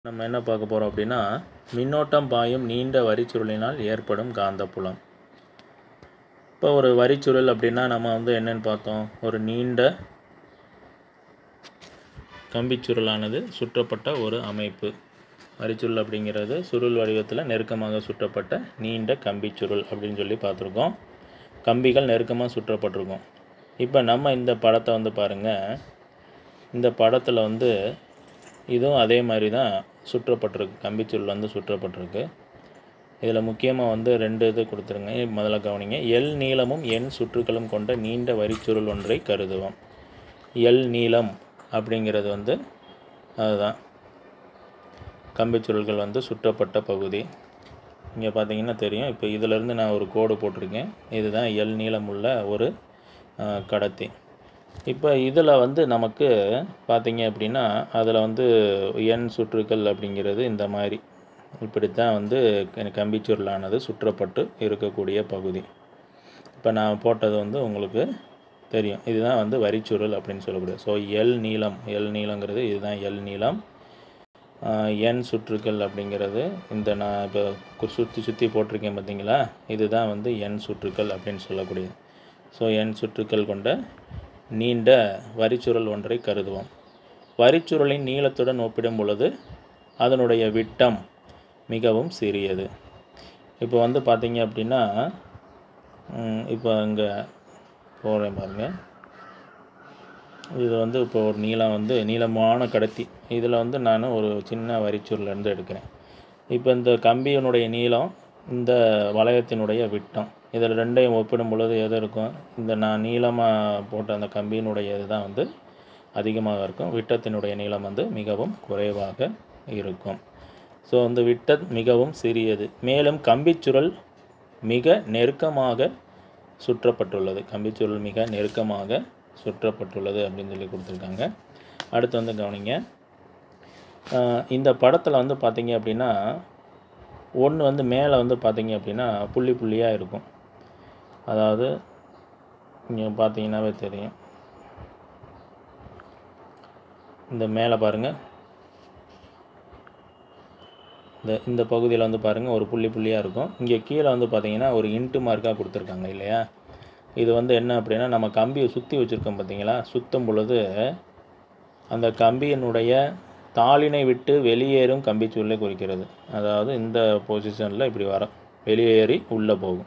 நம்ம என்ன பார்க்க போகிறோம் அப்படின்னா மின்னோட்டம் பாயும் நீண்ட வரிச்சுருளினால் ஏற்படும் காந்தப்புலம் இப்போ ஒரு வரிச்சுருள் அப்படின்னா நம்ம வந்து என்னன்னு பார்த்தோம் ஒரு நீண்ட கம்பிச்சுருளானது சுற்றப்பட்ட ஒரு அமைப்பு வரிச்சுருள் அப்படிங்கிறது சுருள் வடிவத்தில் நெருக்கமாக சுற்றப்பட்ட நீண்ட கம்பிச்சுருள் அப்படின்னு சொல்லி பார்த்துருக்கோம் கம்பிகள் நெருக்கமாக சுற்றப்பட்டிருக்கும் இப்போ நம்ம இந்த படத்தை வந்து பாருங்கள் இந்த படத்தில் வந்து இதுவும் அதே மாதிரி தான் சுற்றப்பட்டிருக்கு கம்பிச்சுருள் வந்து சுற்றப்பட்டிருக்கு இதில் முக்கியமாக வந்து ரெண்டு இது கொடுத்துருங்க முதல்ல கவனிங்க எல் நீளமும் எண் சுற்றுகளும் கொண்ட நீண்ட வரிச்சுருள் ஒன்றை கருதுவோம் எல் நீளம் அப்படிங்கிறது வந்து அதுதான் கம்பிச்சுருள்கள் வந்து சுற்றப்பட்ட பகுதி இங்கே பார்த்தீங்கன்னா தெரியும் இப்போ இதிலேருந்து நான் ஒரு கோடு போட்டிருக்கேன் இதுதான் எல் நீளம் உள்ள ஒரு அஹ், கடத்தி இப்போ இதில் வந்து நமக்கு பார்த்தீங்க அப்படின்னா அதில் வந்து எண் சுற்றுக்கள் அப்படிங்கிறது இந்த மாதிரி இப்படித்தான் வந்து க- கம்பிச்சுருளானது சுற்றப்பட்டு இருக்கக்கூடிய பகுதி இப்போ நான் போட்டது வந்து உங்களுக்கு தெரியும் இதுதான் வந்து வரிச்சுருள் அப்படின்னு சொல்லக்கூடியது ஸோ எல் நீளம் எல் நீளங்கிறது இதுதான் எல் நீளம் ஆஹ் என் சுற்றுக்கள் அப்படிங்கிறது இந்த நான் இப்போ சுற்றி சுற்றி போட்டிருக்கேன் பார்த்தீங்களா இதுதான் வந்து என் சுற்றுக்கள் அப்படின்னு சொல்லக்கூடியது ஸோ என் சுற்றுக்கள் கொண்ட நீண்ட வரிச்சுருள் ஒன்றை கருதுவோம் வரிச்சுருளின் நீளத்துடன் ஒப்பிடும் பொழுது அதனுடைய விட்டம் மிகவும் சிறியது இப்போ வந்து பார்த்தீங்க அப்படின்னா ம், இப்போ இங்கே போகிறேன் பாருங்கள் இது வந்து இப்போ ஒரு நீளம் வந்து நீளமான கடத்தி இதில் வந்து நான் ஒரு சின்ன வரிச்சுருலேருந்து எடுக்கிறேன் இப்போ இந்த கம்பியினுடைய நீளம் இந்த வளையத்தினுடைய விட்டம் இதில் ரெண்டையும் ஒப்பிடும் பொழுது எது இருக்கும் இந்த நான் நீளமாக போட்ட அந்த கம்பியினுடைய இதுதான் வந்து அதிகமாக இருக்கும் விட்டத்தினுடைய நீளம் வந்து மிகவும் குறைவாக இருக்கும் ஸோ அந்த விட்டம் மிகவும் சிறியது மேலும் கம்பிச்சுருள் மிக நெருக்கமாக சுற்றப்பட்டுள்ளது கம்பிச்சுருள் மிக நெருக்கமாக சுற்றப்பட்டுள்ளது அப்படின்னு சொல்லி கொடுத்துருக்காங்க அடுத்து வந்து கவனிங்க ஆஹ் இந்த படத்தில் வந்து பார்த்தீங்க அப்படின்னா ஒன்று வந்து மேலே வந்து பார்த்தீங்க அப்படின்னா புள்ளி புள்ளியாக இருக்கும் அதாவது இங்கே பார்த்தீங்கன்னாவே தெரியும் இந்த மேலே பாருங்கள் இந்த இந்த பகுதியில் வந்து பாருங்கள் ஒரு புள்ளி புள்ளியாக இருக்கும் இங்கே கீழே வந்து பார்த்தீங்கன்னா ஒரு இன்ட்டு மார்க்காக கொடுத்துருக்காங்க இல்லையா இது வந்து என்ன அப்படின்னா நம்ம கம்பியை சுற்றி வச்சுருக்கோம் பார்த்தீங்களா சுற்றும் பொழுது அந்த கம்பியினுடைய தாளினை விட்டு வெளியேறும் கம்பிச்சுருளை குறிக்கிறது அதாவது இந்த பொசிஷனில் இப்படி வரும் வெளியேறி உள்ளே போகும்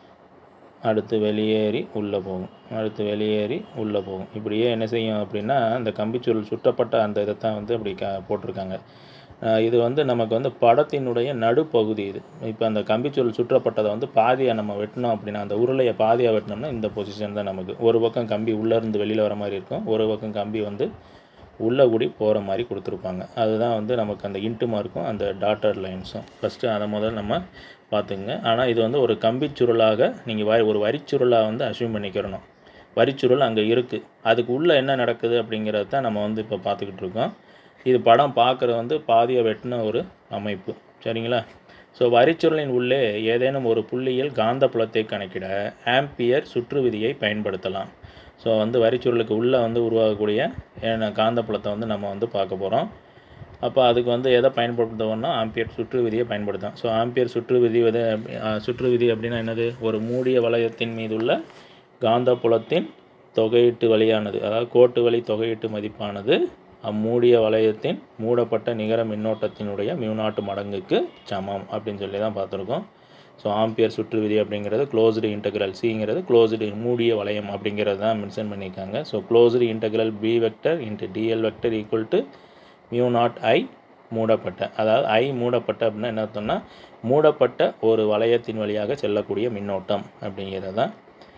அடுத்து வெளியேறி உள்ளே போகும் அடுத்து வெளியேறி உள்ளே போகும் இப்படியே என்ன செய்யும் அப்படின்னா அந்த கம்பிச்சுருள் சுற்றப்பட்ட அந்த இதை தான் வந்து அப்படி க போட்டிருக்காங்க அஹ் இது வந்து நமக்கு வந்து படத்தினுடைய நடுப்பகுதி இது இப்போ அந்த கம்பிச்சுருள் சுற்றப்பட்டதை வந்து பாதியாக நம்ம வெட்டினோம் அப்படின்னா அந்த உருளையை பாதியாக வெட்டினோம்னா இந்த பொசிஷன் தான் நமக்கு ஒரு பக்கம் கம்பி உள்ளே இருந்து வெளியில் வர மாதிரி இருக்கும் ஒரு பக்கம் கம்பி வந்து உள்ளே கூடி போகிற மாதிரி கொடுத்துருப்பாங்க அதுதான் வந்து நமக்கு அந்த இன்ட்டு மார்க்கும் அந்த டாட்டர் லைன்ஸும் ஃபஸ்ட்டு அதை முதல்ல நம்ம பார்த்துங்க ஆனால் இது வந்து ஒரு கம்பிச்சுருளாக நீங்கள் வரி ஒரு வரிச்சுருளாக வந்து அசியூம் பண்ணிக்கிறணும் வரிச்சுருள் அங்கே இருக்குது அதுக்கு உள்ளே என்ன நடக்குது அப்படிங்கிறத தான் நம்ம வந்து இப்போ பார்த்துக்கிட்டு இருக்கோம் இது படம் பார்க்குறது வந்து பாதியை வெட்டின ஒரு அமைப்பு சரிங்களா ஸோ வரிச்சுருளின் உள்ளே ஏதேனும் ஒரு புள்ளியில் காந்தப்புலத்தை கணக்கிட ஆம்பியர் சுற்று விதியை பயன்படுத்தலாம் ஸோ வந்து வரிச்சுருளுக்கு உள்ளே வந்து உருவாகக்கூடிய ஏன காந்தப்புலத்தை வந்து நம்ம வந்து பார்க்க போகிறோம் அப்போ அதுக்கு வந்து எதை பயன்படுத்துவோம்னா ஆம்பியர் சுற்று விதியை பயன்படுத்தலாம் ஸோ ஆம்பியர் சுற்று விதி வந்து அஹ், சுற்று விதி அப்படின்னா என்னது ஒரு மூடிய வளையத்தின் மீது உள்ள காந்தப்புலத்தின் தொகையீட்டு வழியானது அதாவது கோட்டு வழி தொகையீட்டு மதிப்பானது அம்மூடிய வளையத்தின் மூடப்பட்ட நிகர மின்னோட்டத்தினுடைய மியூநாட்டு மடங்குக்கு சமம் அப்படின்னு சொல்லி தான் பார்த்துருக்கோம் ஸோ ஆம்பியர் சுற்று விதி அப்படிங்கிறது க்ளோஸ்டு இன்டெக்ரல் சிங்கிறது க்ளோஸ்டு மூடிய வளையம் அப்படிங்கிறது தான் மென்ஷன் பண்ணியிருக்காங்க so closed integral B vector into dl vector equal to mu naught I மூடப்பட்ட அதாவது ஐ மூடப்பட்ட அப்படின்னா என்ன அர்த்தம்னா மூடப்பட்ட ஒரு வளையத்தின் வழியாக செல்லக்கூடிய மின்னோட்டம் அப்படிங்கிறது தான்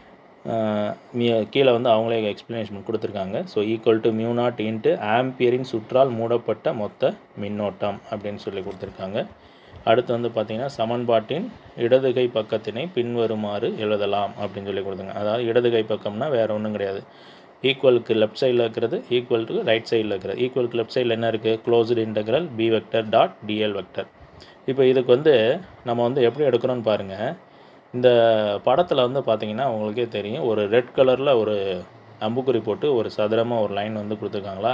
ஆஹ் மி- கீழே வந்து அவங்களே எக்ஸ்ப்ளனேஷன் கொடுத்துருக்காங்க so equal to mu naught into ஆம்பியரின் சுற்றால் மூடப்பட்ட மொத்த மின்னோட்டம் அப்படின்னு சொல்லி கொடுத்துருக்காங்க அடுத்து வந்து பார்த்திங்கன்னா சமன்பாட்டின் இடது கை பக்கத்தினை பின்வருமாறு எழுதலாம் அப்படின்னு சொல்லி கொடுத்தாங்க அதாவது இடது கை பக்கம்னா வேறு ஒன்றும் கிடையாது ஈக்குவலுக்கு லெஃப்ட் சைடில் இருக்கிறது ஈக்குவல் டு ரைட் சைடில் இருக்கிறது ஈக்குவலுக்கு லெஃப்ட் சைடில் என்ன இருக்குது closed integral B vector dot dl vector இப்போ இதுக்கு வந்து நம்ம வந்து எப்படி எடுக்கிறோம்னு பாருங்கள் இந்த படத்தில் வந்து பார்த்தீங்கன்னா உங்களுக்கே தெரியும் ஒரு ரெட் கலரில் ஒரு அம்புக்குறி போட்டு ஒரு சதுரமாக ஒரு லைன் வந்து கொடுத்துருக்காங்களா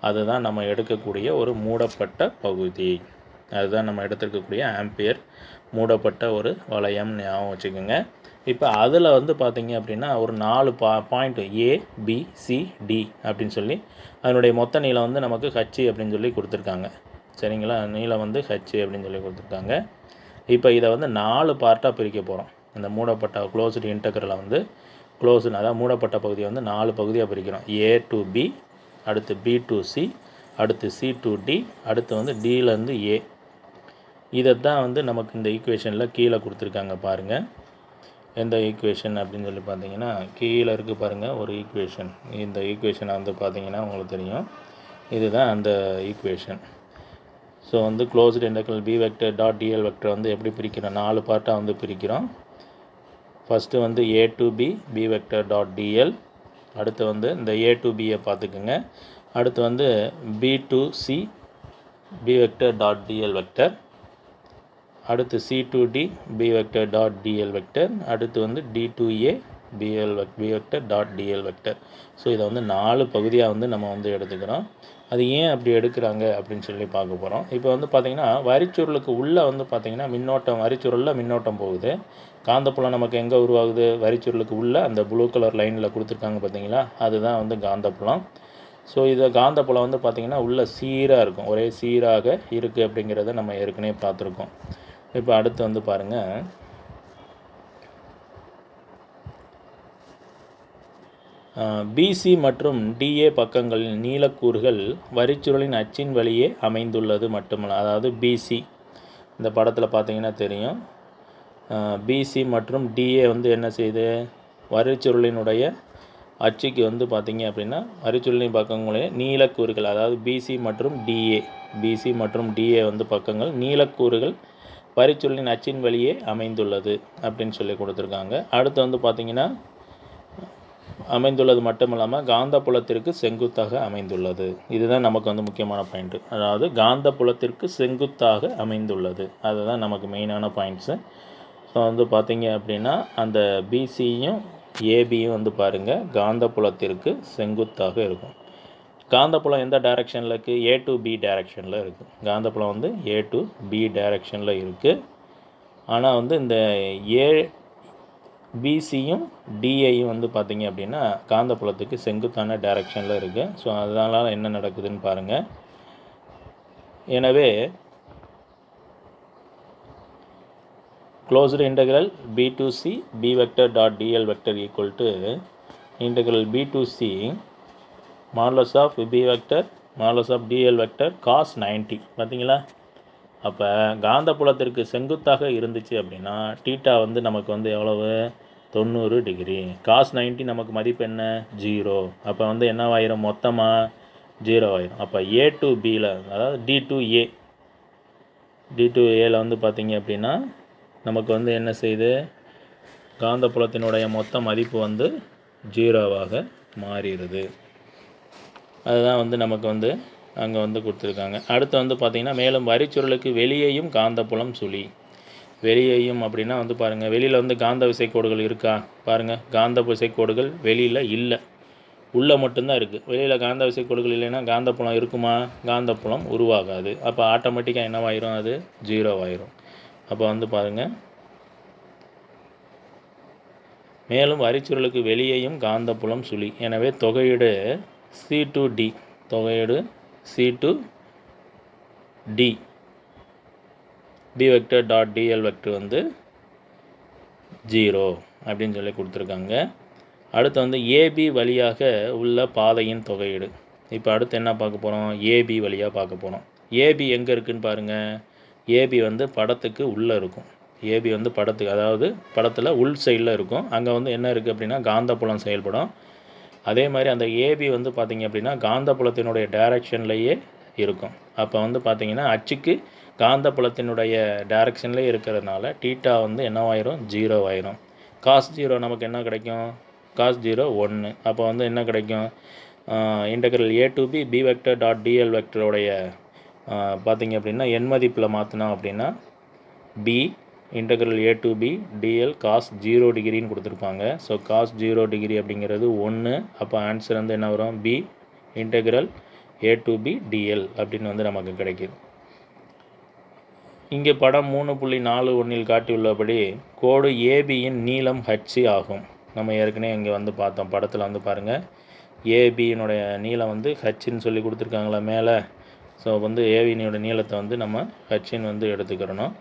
அதுதான் நம்ம எடுக்கக்கூடிய ஒரு மூடப்பட்ட பகுதி அதுதான் நம்ம எடுத்துருக்கக்கூடிய ஆம்பியர் மூடப்பட்ட ஒரு வளையம் ஞாபகம் வச்சுக்கோங்க இப்போ அதில் வந்து பார்த்தீங்க அப்படின்னா ஒரு நாலு பா point A B C D அப்படின்னு சொல்லி அதனுடைய மொத்த நீளம் வந்து நமக்கு ஹச்சு அப்படின்னு சொல்லி கொடுத்துருக்காங்க சரிங்களா நீளம் வந்து ஹச்சு அப்படின்னு சொல்லி கொடுத்துருக்காங்க இப்போ இதை வந்து நாலு பார்ட்டாக பிரிக்க போகிறோம் இந்த மூடப்பட்ட க்ளோஸ்டு இன்டகரில் வந்து க்ளோஸ்டு அதாவது மூடப்பட்ட பகுதியை வந்து நாலு பகுதியாக பிரிக்கிறோம் ஏ டு பி அடுத்து பி டு சி அடுத்து சி டு டி அடுத்து வந்து டியிலேருந்து ஏ இதை தான் வந்து நமக்கு இந்த ஈக்குவேஷனில் கீழே கொடுத்துருக்காங்க பாருங்கள் எந்த ஈக்குவேஷன் அப்படின்னு சொல்லி பார்த்தீங்கன்னா கீழே இருக்குது பாருங்கள் ஒரு ஈக்குவேஷன் இந்த ஈக்குவேஷனை வந்து பார்த்தீங்கன்னா உங்களுக்கு தெரியும் இதுதான் அந்த ஈக்குவேஷன் ஸோ வந்து closed integral B vector dot dl vector வந்து எப்படி பிரிக்கிறோம் நாலு பார்ட்டாக வந்து பிரிக்கிறோம் ஃபஸ்ட்டு வந்து A to B B vector dot dl அடுத்து வந்து இந்த ஏ டு பியை பார்த்துக்குங்க அடுத்து வந்து B to C B vector dot dl vector அடுத்து C to D B vector dot dl vector அடுத்து வந்து டி டு ஏ பிஎல் வெக் B vector dot dl vector so இதை வந்து நாலு பகுதியாக வந்து நம்ம வந்து எடுத்துக்கிறோம் அது ஏன் அப்படி எடுக்கிறாங்க அப்படின்னு சொல்லி பார்க்க போகிறோம் இப்போ வந்து பார்த்திங்கன்னா வரிச்சுருளுக்கு உள்ளே வந்து பார்த்திங்கன்னா மின்னோட்டம் வரிச்சுருளில் மின்னோட்டம் போகுது காந்தப்புலம் நமக்கு எங்கே உருவாகுது வரிச்சுருளுக்கு உள்ளே அந்த ப்ளூ கலர் லைனில் கொடுத்துருக்காங்க பார்த்தீங்களா அதுதான் வந்து காந்தப்புலம் ஸோ இதை காந்தப்புலம் வந்து பார்த்திங்கன்னா உள்ளே சீராக இருக்கும் ஒரே சீராக இருக்குது அப்படிங்கிறத நம்ம ஏற்கனவே பார்த்துருக்கோம் இப்போ அடுத்து வந்து பாருங்கள் பிசி மற்றும் டிஏ பக்கங்களின் நீளக்கூறுகள் வரிச்சுருளின் அச்சின் வழியே அமைந்துள்ளது மட்டுமல்ல அதாவது பிசி இந்த படத்தில் பார்த்தீங்கன்னா தெரியும் பிசி மற்றும் டிஏ வந்து என்ன செய்யுது வரிச்சுருளினுடைய அச்சுக்கு வந்து பார்த்தீங்க அப்படின்னா வரிச்சுருளின் பக்கங்களே நீளக்கூறுகள் அதாவது பிசி மற்றும் டிஏ பிசி மற்றும் டிஏ வந்து பக்கங்கள் நீளக்கூறுகள் வரிச்சுருளின் அச்சின் வழியே அமைந்துள்ளது அப்படின்னு சொல்லி கொடுத்துருக்காங்க அடுத்து வந்து பார்த்திங்கன்னா அமைந்துள்ளது மட்டும் இல்லாமல் காந்தப்புலத்திற்கு செங்குத்தாக அமைந்துள்ளது இதுதான் நமக்கு வந்து முக்கியமான பாயிண்ட்டு அதாவது காந்தப்புலத்திற்கு செங்குத்தாக அமைந்துள்ளது அதுதான் நமக்கு மெயினான பாயிண்ட்ஸு ஸோ வந்து பார்த்தீங்க அப்படின்னா அந்த பிசியும் ஏபியும் வந்து பாருங்கள் காந்தப்புலத்திற்கு செங்குத்தாக இருக்கும் காந்தப்புலம் எந்த டைரக்ஷனில் இருக்குது ஏ டு பி டைரக்ஷனில் இருக்குது காந்தப்புலம் வந்து ஏ டு பி டைரக்ஷனில் இருக்குது ஆனால் வந்து இந்த ஏ பிசியும் டிஏயும் வந்து பார்த்திங்க அப்படின்னா காந்தப்புலத்துக்கு செங்குத்தான டைரக்ஷனில் இருக்குது ஸோ அதனால் என்ன நடக்குதுன்னு பாருங்கள் எனவே closed integral b to c b vector dot dl vector equal to integral b to c modulus of b vector modulus of dl vector cos 90 பார்த்தீங்களா அப்போ காந்தப்புலத்திற்கு செங்குத்தாக இருந்துச்சு அப்படின்னா டீட்டா வந்து நமக்கு வந்து எவ்வளவு தொண்ணூறு டிகிரி காஸ் 90 நமக்கு மதிப்பு என்ன ஜீரோ அப்போ வந்து என்னவாயிரும் மொத்தமாக ஜீரோ ஆயிரும் அப்போ ஏ டு பியில் அதாவது D to A D to ஏல வந்து பார்த்தீங்க அப்படின்னா நமக்கு வந்து என்ன செய்யுது காந்தப்புலத்தினுடைய மொத்த மதிப்பு வந்து ஜீரோவாக மாறிடுது அதுதான் வந்து நமக்கு வந்து அங்கே வந்து கொடுத்துருக்காங்க அடுத்து வந்து பார்த்திங்கன்னா மேலும் வரிச்சுருளுக்கு வெளியேயும் காந்தப்புலம் சுழி வெளியேயும் அப்படின்னா வந்து பாருங்கள் வெளியில் வந்து காந்த விசைக்கோடுகள் இருக்கா பாருங்கள் காந்த விசைக்கோடுகள் வெளியில் இல்லை உள்ளே மட்டும்தான் இருக்குது வெளியில் காந்த விசைக்கோடுகள் இல்லைன்னா காந்தப்புலம் இருக்குமா காந்தப்புலம் உருவாகாது அப்போ ஆட்டோமேட்டிக்காக என்னவாயிரும் அது ஜீரோ ஆயிரும் அப்போ வந்து பாருங்கள் மேலும் வரிச்சுருளுக்கு வெளியேயும் காந்தப்புலம் சுழி எனவே தொகையீடு சி டு டி தொகையீடு C to D B vector dot dl vector வந்து ஜீரோ அப்படின்னு சொல்லி கொடுத்துருக்காங்க அடுத்து வந்து ஏபி வழியாக உள்ள பாதையின் தொகையீடு இப்போ அடுத்து என்ன பார்க்க போகிறோம் ஏபி வழியாக பார்க்க போகிறோம் ஏபி எங்கே இருக்குன்னு பாருங்கள் ஏபி வந்து படத்துக்கு உள்ளே இருக்கும் ஏபி வந்து படத்துக்கு அதாவது படத்தில் உள் சைடில் இருக்கும் அங்கே வந்து என்ன இருக்குது அப்படின்னா காந்தப்புலம் செயல்படும் அதே மாதிரி அந்த ஏபி வந்து பார்த்திங்க அப்படின்னா காந்தப்புலத்தினுடைய டைரக்ஷன்லேயே இருக்கும் அப்போ வந்து பார்த்திங்கன்னா அச்சுக்கு காந்தப்புலத்தினுடைய டைரக்ஷன்லேயே இருக்கிறதுனால டீட்டா வந்து என்னவாயிரும் ஜீரோ ஆயிரும் காஸ் ஜீரோ நமக்கு என்ன கிடைக்கும் காஸ் ஜீரோ ஒன்று அப்போ வந்து என்ன கிடைக்கும் integral A to B B vector dot dl வெக்டருடைய பார்த்தீங்க அப்படின்னா எண் மதிப்பில் மாற்றினோம் அப்படின்னா B integral A to B dl cos zero டிகிரின்னு கொடுத்துருப்பாங்க ஸோ காஸ் ஜீரோ டிகிரி அப்படிங்கிறது ஒன்று அப்போ ஆன்சர் வந்து என்ன வரும் B integral A to B dl அப்படின்னு வந்து நமக்கு கிடைக்குது இங்கே படம் மூணு புள்ளி நாலு ஒன்றில் காட்டியுள்ளபடி கோடு ஏபியின் நீளம் ஹச்சி ஆகும் நம்ம ஏற்கனவே இங்கே வந்து பார்த்தோம் படத்தில் வந்து பாருங்கள் ஏபியினுடைய நீளம் வந்து ஹச்சின்னு சொல்லி கொடுத்துருக்காங்களா மேலே ஸோ வந்து ஏபியினோட நீளத்தை வந்து நம்ம ஹச்சின்னு வந்து எடுத்துக்கிறணும்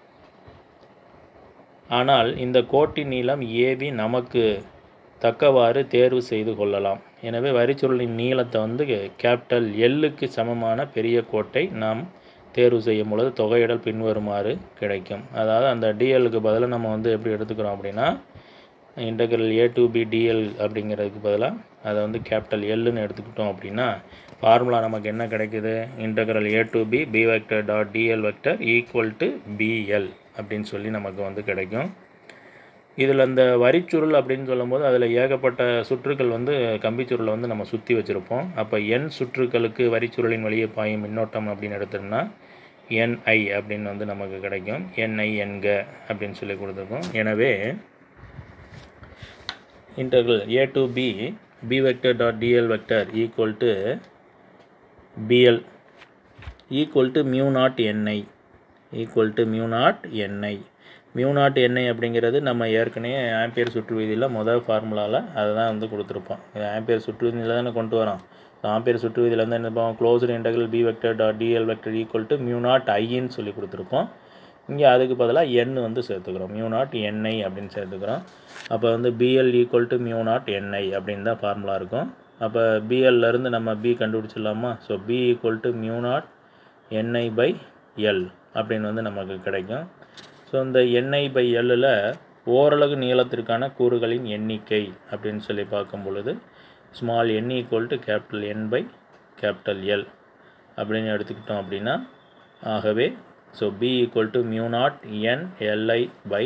ஆனால் இந்த கோட்டின் நீளம் ஏபி நமக்கு தக்கவாறு தேர்வு செய்து கொள்ளலாம் எனவே வரிச்சுருளின் நீளத்தை வந்து கேபிட்டல் எல்லுக்கு சமமான பெரிய கோட்டை நாம் தேர்வு செய்யும் பொழுது தொகையிடல் பின்வருமாறு கிடைக்கும் அதாவது அந்த டிஎல்லுக்கு பதிலாக நம்ம வந்து எப்படி எடுத்துக்கிறோம் அப்படின்னா integral A to B dl அப்படிங்கிறதுக்கு பதிலாக அதை வந்து கேபிட்டல் எல்லுன்னு எடுத்துக்கிட்டோம் அப்படின்னா ஃபார்முலா நமக்கு என்ன கிடைக்குது integral A to B B vector dot dl vector equal to BL அப்படின்னு சொல்லி நமக்கு வந்து கிடைக்கும் இதில் அந்த வரிச்சுருள் அப்படின்னு சொல்லும்போது அதில் ஏகப்பட்ட சுற்றுக்கள் வந்து கம்பிச்சுருளை வந்து நம்ம சுற்றி வச்சுருப்போம் அப்போ என் சுற்றுக்களுக்கு வரிச்சுருளின் வழியே பாயும் மின்னோட்டம் அப்படின்னு எடுத்தோம்னா என்ஐ அப்படின்னு வந்து நமக்கு கிடைக்கும் என்ஐ என்க அப்படின்னு சொல்லி கொடுத்துருக்கோம் எனவே integral a to b b vector dot dl vector equal to bl equal to mu naught ni equal to mu naught ni mu naught ni அப்படிங்கிறது நம்ம ஏற்கனவே ஆம்பியர் சுற்று விதியில் முதல் ஃபார்முலாவில் அதை தான் வந்து கொடுத்துருப்போம் இது ஆம்பியர் சுற்று விதியில் தானே கொண்டு வரோம் ஆம்பியர் சுற்று விதியில் வந்து என்ன பண்ணுவோம் closed integral B vector dot dl vector equal to mu naught ஐன்னு சொல்லி கொடுத்துருப்போம் இங்கே அதுக்கு பதிலாக என் வந்து சேர்த்துக்கிறோம் மியூ நாட் என்ஐ அப்படின்னு சேர்த்துக்கிறோம் அப்போ வந்து BL equal to mu naught NI அப்படின்னு தான் ஃபார்முலா இருக்கும் அப்போ பிஎல்லேருந்து நம்ம பி கண்டுபிடிச்சிடலாமா so B equal to mu naught NI by L அப்படின்னு வந்து நமக்கு கிடைக்கும் ஸோ இந்த என்ஐ பை எல்லில் ஓரளவு நீளத்திற்கான கூறுகளின் எண்ணிக்கை அப்படின்னு சொல்லி பார்க்கும் பொழுது small N equal to capital N by capital L அப்படின்னு எடுத்துக்கிட்டோம் அப்படின்னா ஆகவே so B equal to mu naught N LI by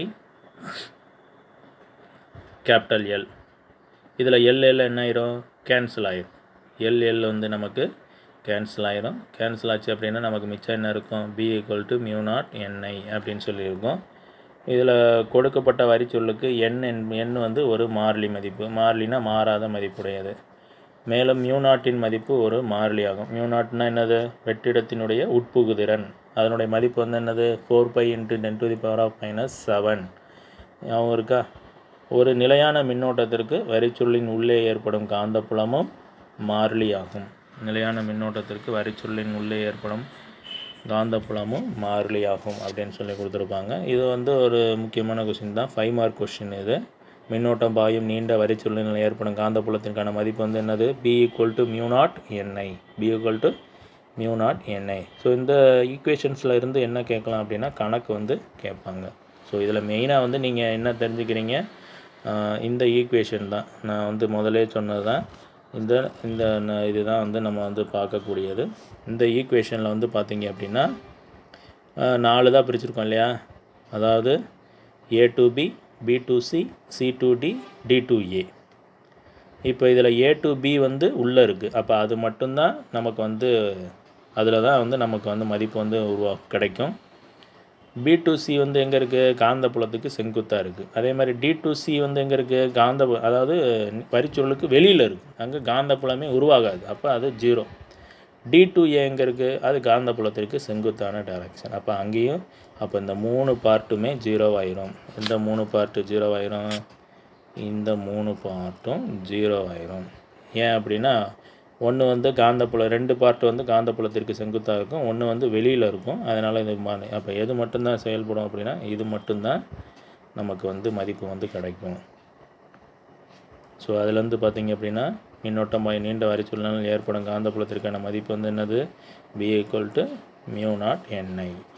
capital L இதில் எல் எல் என்ன ஆயிரும் கேன்சல் ஆயிரும் எல் எல் வந்து நமக்கு கேன்சல் ஆயிரும் கேன்சல் ஆச்சு அப்படின்னா நமக்கு மிச்சம் என்ன இருக்கும் B equal to mu naught NI அப்படின்னு சொல்லியிருக்கோம் இதில் கொடுக்கப்பட்ட வரிச்சொல்லுக்கு எண் எண் வந்து ஒரு மாறிலி மதிப்பு மாறிலினா மாறாத மதிப்புடையது மேலும் மியூ நாட்டின் மதிப்பு ஒரு மாறிலி ஆகும் மியூ நாட்னா என்னது வெற்றிடத்தினுடைய உட்புகுதிறன் அதனுடைய மதிப்பு வந்து என்னது four pi into ten to the power of minus seven ஞாபகம் இருக்கா ஒரு நிலையான மின்னோட்டத்திற்கு வரிச்சுருளின் உள்ளே ஏற்படும் காந்தப்புலமும் மாறிலி ஆகும் நிலையான மின்னோட்டத்திற்கு வரிச்சுருளின் உள்ளே ஏற்படும் காந்தப்புலமும் மாறிலி ஆகும் அப்படின்னு சொல்லி கொடுத்துருப்பாங்க இது வந்து ஒரு முக்கியமான கொஷின் தான் ஃபைவ் மார்க் கொஷின் இது மின்னோட்டம் பாயும் நீண்ட வரிச்சுருளில் ஏற்படும் காந்தப்புலத்திற்கான மதிப்பு வந்து என்னது B equal to mu naught NI B equal to mu naught NI so இந்த ஈக்குவேஷன்ஸில் இருந்து என்ன கேட்கலாம் அப்படின்னா கணக்கு வந்து கேட்பாங்க ஸோ இதில் மெயினாக வந்து நீங்கள் என்ன தெரிஞ்சுக்கிறீங்க ஆஹ் இந்த ஈக்குவேஷன் தான் நான் வந்து முதலே சொன்னது தான் இந்த இந்த ந- இதுதான் வந்து நம்ம வந்து பார்க்கக்கூடியது இந்த ஈக்குவேஷனில் வந்து பார்த்தீங்க அப்படின்னா ஆஹ் நாலு தான் பிரிச்சிருக்கோம் இல்லையா அதாவது A to B B to C C to D D to A இப்போ இதில் ஏ டு பி வந்து உள்ளே இருக்குது அப்போ அது மட்டும்தான் நமக்கு வந்து அதில் தான் வந்து நமக்கு வந்து மதிப்பு வந்து உருவா கிடைக்கும் பி டு சி வந்து எங்கே இருக்குது காந்தப்புலத்துக்கு செங்குத்தாக இருக்குது அதே மாதிரி டி டு சி வந்து எங்கே இருக்குது காந்த அதாவது பரிச்சுருளுக்கு வெளியில் இருக்குது அங்கே காந்தப்புலமே உருவாகாது அப்போ அது ஜீரோ டி டு ஏ எங்கே இருக்குது அது காந்தப்புலத்திற்கு செங்குத்தான டைரக்ஷன் அப்போ அங்கேயும் அப்போ இந்த மூணு பார்ட்டுமே ஜீரோ ஆயிரும் இந்த மூணு பார்ட்டு ஜீரோ ஆயிரும் இந்த மூணு பார்ட்டும் ஜீரோ ஆயிரும் ஏன் அப்படின்னா ஒன்று வந்து காந்தப்புலம் ரெண்டு பார்ட் வந்து காந்தப்புலத்திற்கு செங்குத்தாக இருக்கும் ஒன்று வந்து வெளியில் இருக்கும் அதனால் இது மா- அப்போ எது மட்டும்தான் செயல்படும் அப்படின்னா இது மட்டும்தான் நமக்கு வந்து மதிப்பு வந்து கிடைக்கும் ஸோ அதுலேருந்து பார்த்தீங்க அப்படின்னா மின்னோட்டம் பாய் நீண்ட வரி சூழ்நிலையில் ஏற்படும் காந்தப்புலத்திற்கான மதிப்பு வந்து என்னது B equal to mu naught NI